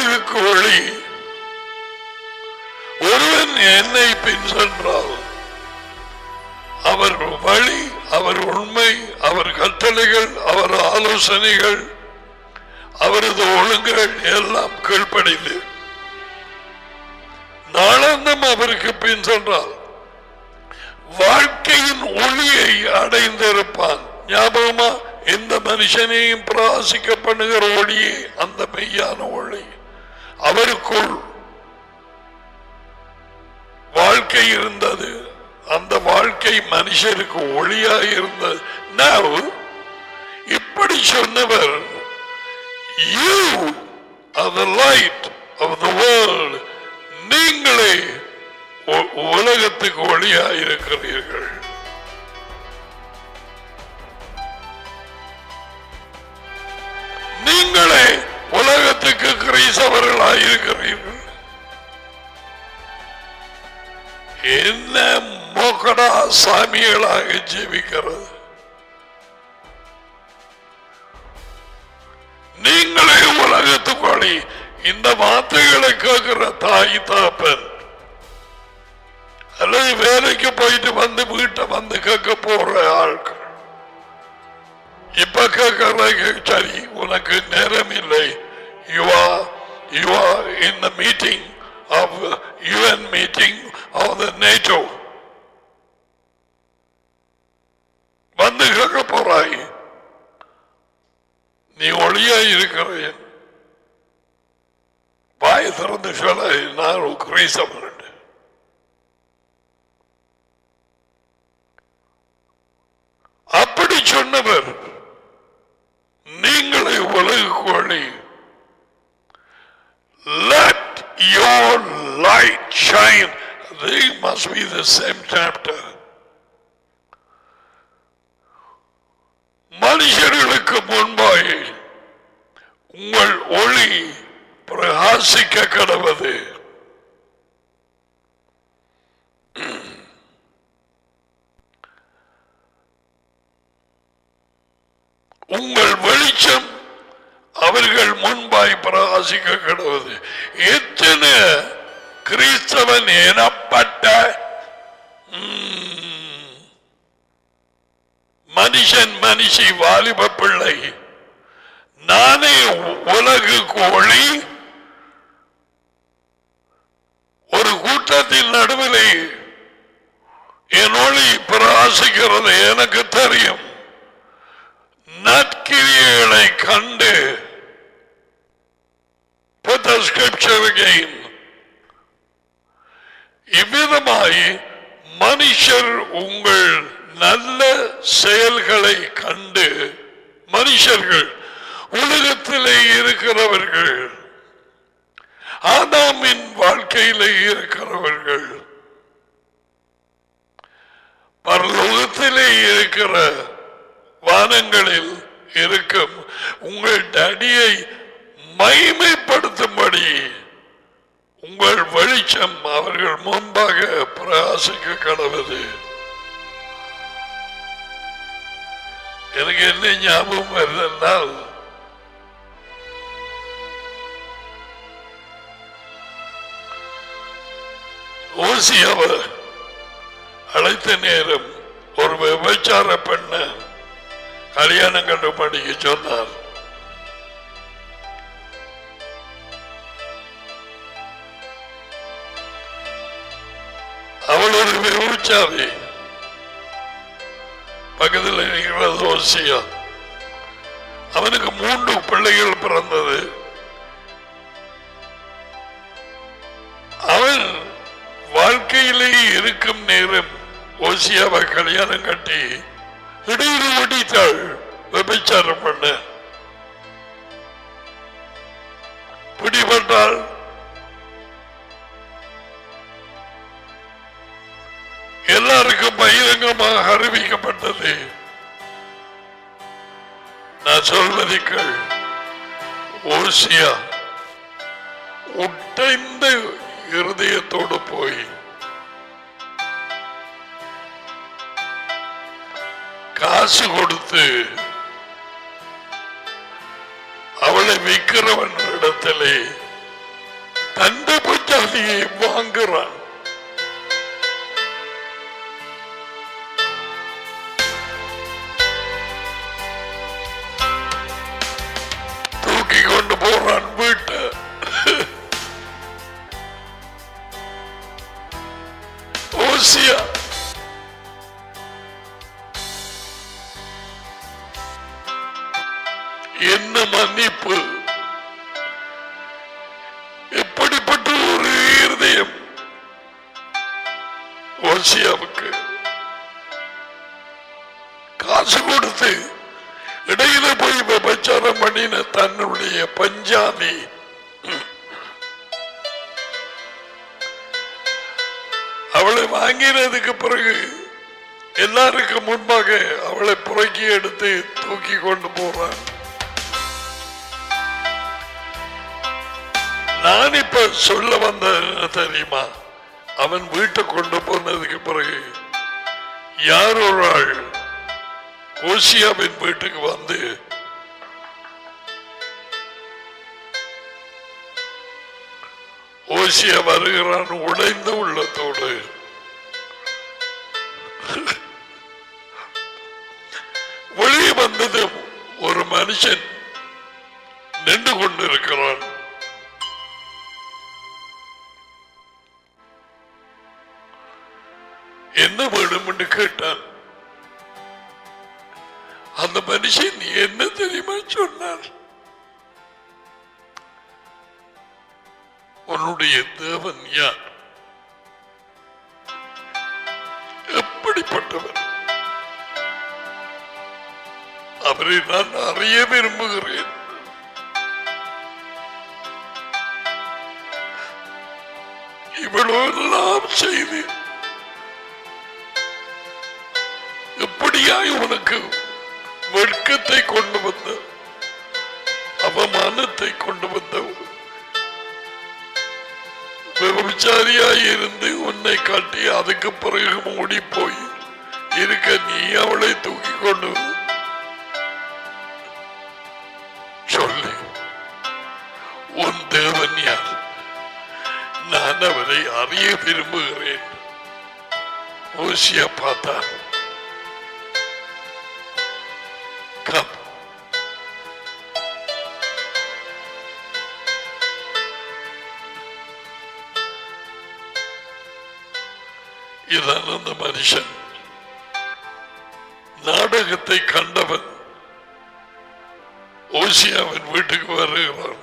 உலகுக்கு ஒளி ஒருவன் என்னை பின் சென்றால் அவர் வழி அவர் உண்மை அவர் கட்டளைகள் அவர் ஆலோசனைகள் அவரது ஒழுங்குகள் எல்லாம் கீழ்ப்படைந்து நாளந்தம் அவருக்கு பின் சென்றால் வாழ்க்கையின் ஒளியை அடைந்திருப்பான் ஞாபகமா எந்த மனுஷனையும் பிரகாசிக்க பண்ணுகிற ஒளியே அந்த மெய்யான ஒளி அவருக்குள் வாழ்க்கை இருந்தது அந்த வாழ்க்கை மனுஷருக்கு ஒளியாக இருந்தது Now, இப்படி சொன்னவர் you are the light of the world நீங்களே உ- உலகத்துக்கு ஒளியாக இருக்கிறீர்கள் நீங்களே உலகத்துக்கு கிறிஸ்தவர்களாக இருக்கிறீர்கள் என்ன மோக்கடா சாமிகளாக ஜீவிக்கிறது நீங்களே உலகத்துக்கு ஒளி இந்த வார்த்தைகளை கேட்கிற தாய் தாப்பன் அல்லது வேலைக்கு போயிட்டு வந்து வீட்டை வந்து கேட்க போற ஆட்கள் இப்ப கேட்கறது சரி உனக்கு நேரம் இல்லை you are you are in the meeting of UN meeting of the NATO வந்து கேட்க போறாய் நீ ஒளியா இருக்கிறேன் வாய் திறந்து சொல்ல நான் ஒரு கிரீசவன் அப்படி சொன்னவர் நீங்களே உலகுக்கு ஒளி let your light shine they must be the same chapter மனுஷர்களுக்கு முன்பாக உங்கள் ஒளி பிரகாசிக்க கடவது உங்கள் வெளிச்சம் அவர்கள் முன்பாய் பிரகாசிக்க கிடவது எத்தனை கிறிஸ்தவன் எனப்பட்ட ம், மனுஷன் மனுஷி வாலிப பிள்ளை நானே உலகுக்கு ஒளி ஒரு கூட்டத்தின் நடுவிலே என் ஒளி பிரகாசிக்கிறது எனக்கு தெரியும் நற்கிரியைகளை கண்டு put the scripture again இவ்விதமாய் மனுஷர் உங்கள் நல்ல செயல்களை கண்டு மனுஷர்கள் உலகத்திலே இருக்கிறவர்கள் ஆதாமின் வாழ்க்கையிலே இருக்கிறவர்கள் பரலோகத்திலே இருக்கிற வானங்களில் இருக்கும் உங்கள் டடியை மைமைப்படுத்தும்படி உங்கள் வெளிச்சம் அவர்கள் முன்பாக பிரகாசிக்க கடவுது எனக்கு என்ன ஞாபகம் வருதுன்னால் ஓசியாவ அழைத்த நேரம் ஒரு விபச்சார பெண்ணை கல்யாணம் கண்டு படிக்க சொன்னார் அவள் ஒரு விபச்சாரி பக்கத்தில் இருக்கிற ஓசியா அவனுக்கு மூன்று பிள்ளைகள் பிறந்தது அவன் வாழ்க்கையிலேயே இருக்கும் நேரம் ஓசியாவை கல்யாணம் கட்டி இடையில ஓடித்தாள் விபச்சாரம் பண்ண பிடிபட்டாள் எல்லாருக்கும் பகிரங்கமாக அறிவிக்கப்பட்டது நான் சொல்வதை கேள் ஓசியா உட்டைந்த இருதயத்தோடு போய் காசு கொடுத்து அவளை விற்கிறவன் இடத்திலே தந்த பஞ்சாதியை வாங்குறான் தூக்கி கொண்டு போறான் வீட்டை ஓசியா என்ன மன்னிப்பு எப்படிப்பட்ட ஒரு இருதயம் ஓசியாவுக்கு காசு கொடுத்து இடையில போய் விபச்சாரம் பண்ணின தன்னுடைய பஞ்சாதி அவளை வாங்கினதுக்கு பிறகு எல்லாருக்கும் முன்பாக அவளை புறக்கி எடுத்து தூக்கி கொண்டு போறான் நான் இப்ப சொல்ல வந்த என்ன தெரியுமா அவன் வீட்டை கொண்டு போனதுக்கு பிறகு யார் ஒரு ஆள் ஓசியாவின் வீட்டுக்கு வந்து ஓசியா வருகிறான் உடைந்த உள்ளத்தோடு வெளியே வந்தது ஒரு மனுஷன் நின்று கொண்டிருக்கிறான் என்ன வேணும் என்று கேட்டான் அந்த மனுஷன் என்ன தெரியுமா சொன்னார் உன்னுடைய தேவன் யார் எப்படிப்பட்டவர் அவரை நான் அறிய விரும்புகிறேன் இவ்வளவெல்லாம் செய்து எப்படியாய் உனக்கு வெட்கத்தை கொண்டு வந்த அவமானத்தை கொண்டு வந்த விபச்சாரியாய் இருந்து உன்னை காட்டி அதுக்கு பிறகு மூடி போய் இருக்க நீ அவளை தூக்கி கொண்டு வந்து சொல்லு உன் தேவன் யார் நான் அவரை அறிய விரும்புகிறேன் ஓசியா பார்த்தான் Come. இதான் அந்த மனுஷன் நாடகத்தை கண்டவன் ஓசியாவின் வீட்டுக்கு வருகிறான்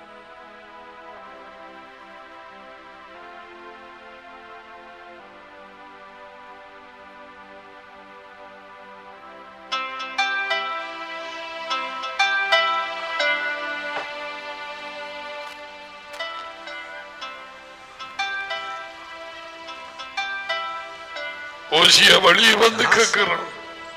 ஓசியா வழியே வந்து கேட்கிறான்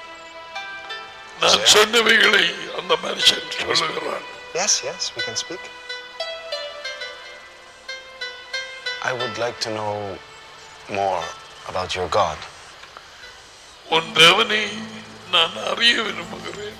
நான் சொன்னவைகளை அந்த மனுஷன் சொல்லுகிறான் Yes, yes, we can speak. I would like to know more about your God. உன் தேவனை நான் அறிய விரும்புகிறேன்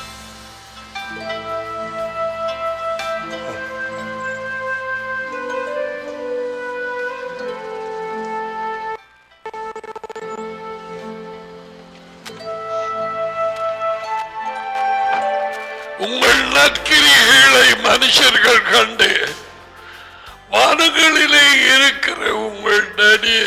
உங்கள் நற்கிரிகளை மனுஷர்கள் கண்டு வானங்களிலே இருக்கிற உங்கள் நடியை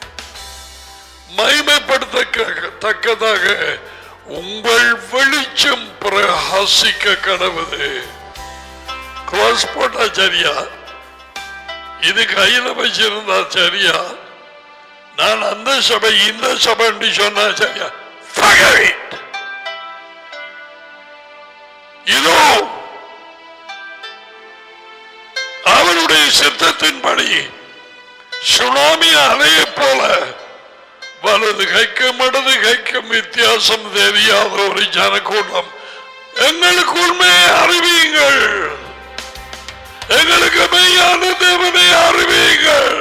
மகிமைப்படுத்தத்தக்கதாக உங்கள் வெளிச்சம் பிரகாசிக்க கடவுது கிராஸ் போட்டா சரியா இது கையில வச்சிருந்தா சரியா நான் அந்த சபை இந்த சபை சொன்னா சரியா Forget it. இதோ அவனுடைய சித்தத்தின்படி சுனாமி அலையை போல வலது கைக்கும் இடது கைக்கும் வித்தியாசம் தெரியாத ஒரு ஜனக்கூட்டம் எங்களுக்கு உண்மையை அறிவியுங்கள் எங்களுக்கு மெய்யான தேவனை அறிவியுங்கள்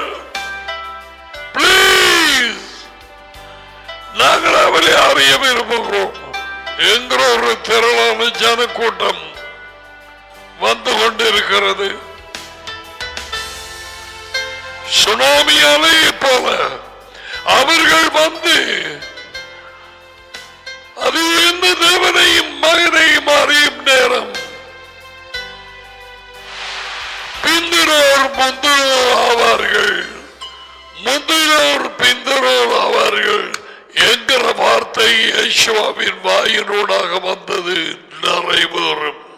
பிளீஸ் நாங்கள் அவரை அறிய விரும்புகிறோம் என்கிற ஒரு திரளான ஜனக்கூட்டம் வந்து கொண்டிருக்கிறது சுனாமி அலையை போல அவர்கள் வந்து அது எந்த தேவனையும் மகனையும் அறியும் நேரம் பிந்திரோர் முந்திரோர் ஆவார்கள் முந்திரோர் பிந்திரோர் ஆவார்கள் என்கிற வார்த்தை யேசுவாவின் வாயினூடாக வந்தது நிறைவேறும்